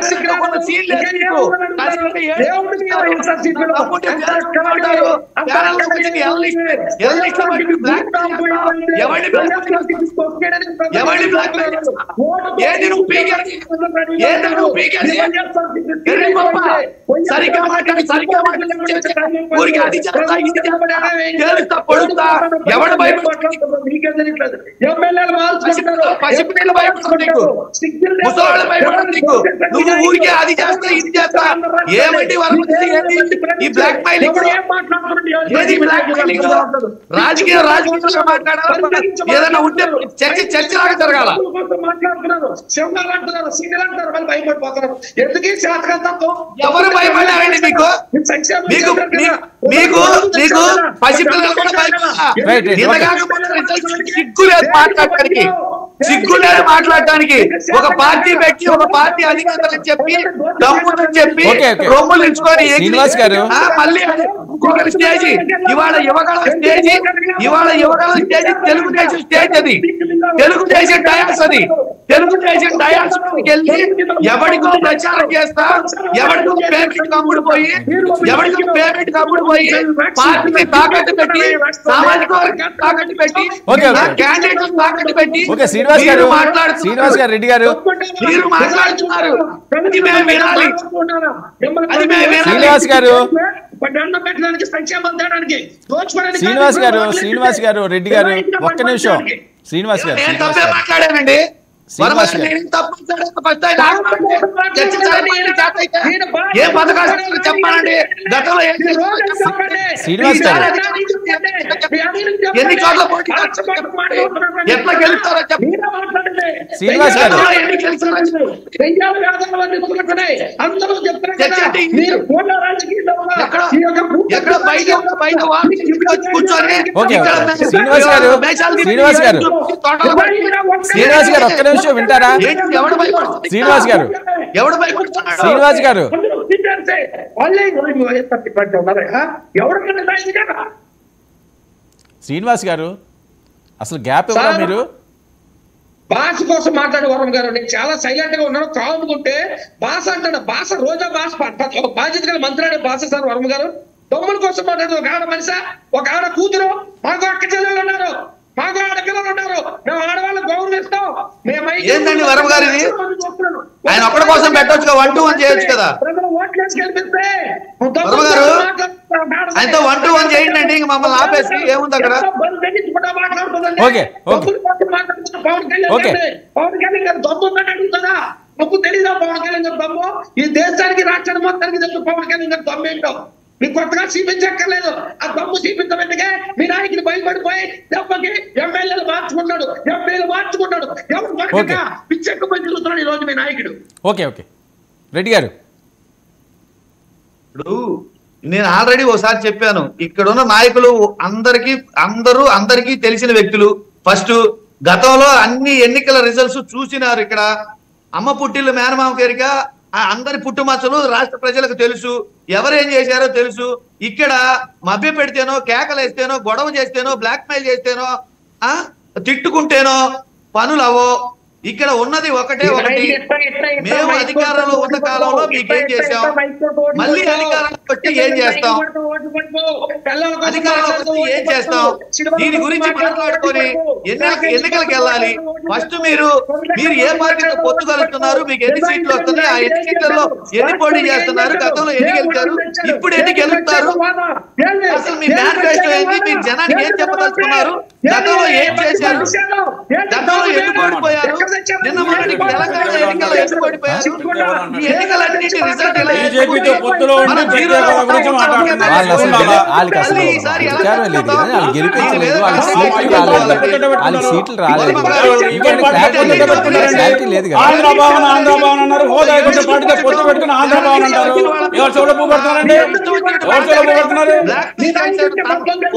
వైఎస్ఆర్సీపీలో ఉన్న సీన్ లేదు నీకు. కానీ ఇంకా ఏం చేస్తారు? తమ్ముంటే జనాలు ఉంటారు. జనాల మీదకి ఎల్లిస్ట్ ఎల్లిస్ట్ బట్టి బ్లాక్ ఎవరిని బ్లాక్ ఎవరిని బ్లాక్ ఏది నువ్వు పీకేది ఏది నువ్వు పీకేది ఎర్రి గొప్ప. సరిగ్గా మాట్లాడి సరిగ్గా మాట్లాడి ఊరికి అది చేస్తా ఇది చేస్తా తేలుస్తా పొడుస్తా ఎవడు భయపడుతుంది పసిపిల్లలు భయపడుతుంది నీకు ముసలాళ్ళు భయపడదు నీకు నువ్వు ఊరికే అది చేస్తా ఇది చేస్తా ఏమండి వరకు ఏంటి ఈ బ్లాక్ మైలింగ్ ఏది బ్లాక్ మైలింగ్ రాజకీయ రాజకీయంగా మాట్లాడాలి ఏదైనా ఉంటే చర్చ చర్చ లాగా జరగాల మాట్లాడుతున్నారు శివగారు అంటున్నారు సింగల్ అంటారు వాళ్ళు భయపడిపోతున్నారు ఎందుకు ఈ శాతకంతత్వం ఎవరు భయపడ్డారండి మీకు మీకు మీ- మీకు మీకు పసిపిల్లలు కూడా భయపడ్డా Right, right, ఇంత okay. కాకపోతే రిజల్ట్స్ సిగ్గు లేదు మాట్లాడటానికి సిగ్గు లేదు మాట్లాడటానికి ఒక పార్టీ పెట్టి ఒక పార్టీ అధినేతలకు చెప్పి దమ్ముని చెప్పి Okay, okay. రొమ్ములు ఇచ్చుకొని ఎగిరి- శ్రీనివాస్ గారు. ఆ, మళ్ళీ అదే ఇంకొకరి స్టేజ్ ఇవాళ యువగల స్టేజ్ ఇవాళ యువగల స్టేజ్ తెలుగుదేశం స్టేజ్ అది తెలుగుదేశం డయాస్ అది తెలుగుదేశం డయాస్ మీదకి వెళ్ళి ఎవరికో ప్రచారం చేస్తా ఎవరికో పేమెంట్ కమ్ముడు పోయి ఎవరికో పేమెంట్ కమ్ముడు పోయి పార్టీని తాకట్టు పెట్టి సామాజిక వర్గాన్ని తాకట్టు పెట్టి Okay, okay. క్యాండిడేట్ తాకట్టు పెట్టి ఓకే శ్రీనివాస్ గారు మీరు మాట్లాడుతున్నారు. శ్రీనివాస్ గారు రెడ్డి గారు మీరు మాట్లాడుతున్నారు అది మేము వినాలి అది మేము వినాలి. శ్రీనివాస్ గారు. దండం పెట్టడానికి సంక్షేమం తేడానికి దోచుకోవడానికి శ్రీనివాస్ గారు శ్రీనివాస్ గారు రెడ్డి గారు ఒక్క నిమిషం శ్రీనివాస్ గారు నేను శ్రీనివాస్ తప్పే గారు మాట్లాడానండి శ్రీనివాస్ వరవల్లి గారు. నేను తప్పు మాట్లాడాను. ఫస్ట్ ఆయన ఆగమంటే చర్చించాలని నేను చేత అయితే ఏ పథకాలు ఇస్తారో చెప్పానండి గతంలో ఏం చేశారో చెప్పండి. శ్రీనివాస్ గారు. ఎన్ని చోట్ల పోటీ చేస్తారో చెప్పండి. ఎట్లా గెలుస్తారో చెప్పండి. శ్రీనివాస్ గారు. గతంలో ఎన్ని గెలిచారో చెప్పండి. అందరూ చెప్తారు చర్చ కదా, అంటే ఇది. మీరు పూర్ణ రాజకీయాల్లో ఉన్న ఎక్కడ ఈ యొక్క భూమి ఎక్కడ బయట ఉన్న బయట వాళ్ళు ఇక్కడ వచ్చి కూర్చొని ఓకే, ఇక్కడ ఓకే. శ్రీనివాస్ గారు, మేషాలు తిరిగి శ్రీనివాస్ గారు. తోటలు పడి శ్రీనివాస్ గారు ఒక్క నిమిషం వింటారా ఏంటి ఎవడు భయపడుతుంది శ్రీనివాస్ గారు ఎవడు భయపడుతున్నాడు శ్రీనివాస్ గారు అందరూ తిట్టేస్తే వాళ్ళే వైఎస్ఆర్ పార్టీ ఉన్నారా ఎవరికైనా రాయింది కదా శ్రీనివాస్ గారు అసలు గ్యాప్ ఇవ్వరా సార్. మీరు భాష కోసం మాట్లాడే వరం గారు నేను చాలా సైలెంట్ గా ఉన్నాను కావుకుంటే భాష అంటాడు భాష రోజా భాష ప- ఒక బాధ్యత గల మంత్రి అనే భాష సార్ వరం గారు దొంగల కోసం మాట్లాడేది ఒక ఆడ మనిషి ఒక ఆడ కూతురు మాకు అక్క చెల్లెలు ఉన్నారు మాకు ఆడపిల్లలు ఉన్నారు మేము ఆడవాళ్ళని గౌరవిస్తాం మేము ఐదు- ఏందండి వరం గారు ఇది? ఆయన ఒక్కడి కోసం పెట్టొచ్చుగా, one to one చేయొచ్చు కదా. ప్రజలు ఓట్లేసి గెలిపిస్తే వరం గారు, ఆయనతో one to one చేయండి అండి, ఇంక మమ్మల్ని ఆపేసి ఏముంది అక్కడ? Okay, okay. Pawan Kalyan okay. గారిని, పవన్ కళ్యాణ్ గారు దమ్ము ఉందని అడుగుతుందా నాకు తెలీదా పవన్ కళ్యాణ్ గారు దమ్ము ఈ దేశానికి రాష్ట్రానికి మొత్తానికి తెలుసు పవన్ కళ్యాణ్ గారు దమ్ము ఏంటో మీకు కొత్తగా చూపించక్కర్లేదు ఆ దమ్ము చూపించబెట్టగా మీ నాయకుడు భయపడిపోయి దెబ్బకి ఎమ్మెల్యేలు మార్చుకున్నాడు ఎంపీలు మార్చుకున్నాడు ఎవరు ఓకే. పడక పిచ్చెక్కుపోయి తిరుగుతున్నాడు ఈ రోజు మీ నాయకుడు ఓకే ఓకే రెడ్డి గారు ఇప్పుడు నేను ఆల్రెడీ ఒకసారి చెప్పాను ఇక్కడ ఉన్న నాయకులు అందరికి అందరూ అందరికీ తెలిసిన వ్యక్తులు ఫస్ట్ గతంలో అన్ని ఎన్నికల రిజల్ట్స్ చూసినారు ఇక్కడ అమ్మ పుట్టిల్లు మేనమామ పేరిక ఆ అందరి పుట్టుమచ్చలు రాష్ట్ర ప్రజలకు తెలుసు ఎవరేం చేశారో తెలుసు ఇక్కడ మభ్య పెడితేనో కేకలేస్తేనో గొడవ చేస్తేనో బ్లాక్ మెయిల్ చేస్తేనో ఆ తిట్టుకుంటేనో పనులు అవో ఇక్కడ ఉన్నది ఒకటే ఒకటి మేము అధికారంలో ఉన్న కాలంలో మీకేం చేశాం మళ్ళీ అధికారంలోకి వచ్చి ఏం చేస్తాం అధికారంలోకి వచ్చి ఏం చేస్తాం దీని గురించి మాట్లాడుకొని ఎన్ని ఎన్నికలకు వెళ్ళాలి ఫస్ట్ మీరు మీరు ఏ పార్టీతో పొత్తు కలుస్తున్నారు మీకు ఎన్ని సీట్లు వస్తున్నాయి ఆ ఎన్ని సీట్లలో ఎన్ని పోటీ చేస్తున్నారు గతంలో ఎన్ని గెలుస్తారు ఇప్పుడు ఎన్ని గెలుస్తారు అసలు మీ మేనిఫెస్టో ఏంటి మీరు జనానికి ఏం చెప్పదలుచుకున్నారు గతంలో ఏం చేశారు గతంలో ఎందుకు ఓడిపోయారు నిన్న మొన్నటి తెలంగాణ ఎన్నికల్లో ఎందుకు ఓడిపోయారు ఈ ఎన్నికలన్నిటి రిజల్ట్ ఎలా బీజేపీతో పొత్తులో ఉండి మనం ప్రత్యేక జీరో హోదా గురించి మాట్లాడుతున్నారు. వాళ్ళు అసలు అవునా? గెల- వాళ్ళకి అసలు మళ్ళీ ఈసారి ఎలా అధికారం లేదు కదా వాళ్ళు గెలిపించలేదు వాళ్ళ లేదు సీట్లు కదా? రాలేదు వాళ్ళ సీట్లు రాలేదు ఇంకోటి పార్టీ క్లారిటీ లేదు. పెట్టుకున్నారండి. క్లారిటీ లేదు కదా ఆంధ్ర భవన్ ఆంధ్ర భవన్ అన్నారు హోదా కొంచెం పార్టీతో పొత్తు పెట్టుకుని ఆంధ్ర భవన్ అంటారు ఎవరు చెవులో పూ పెడుతున్నారండి ఎవరు చెవులో పూ పెడుతున్నారు బ్లాక్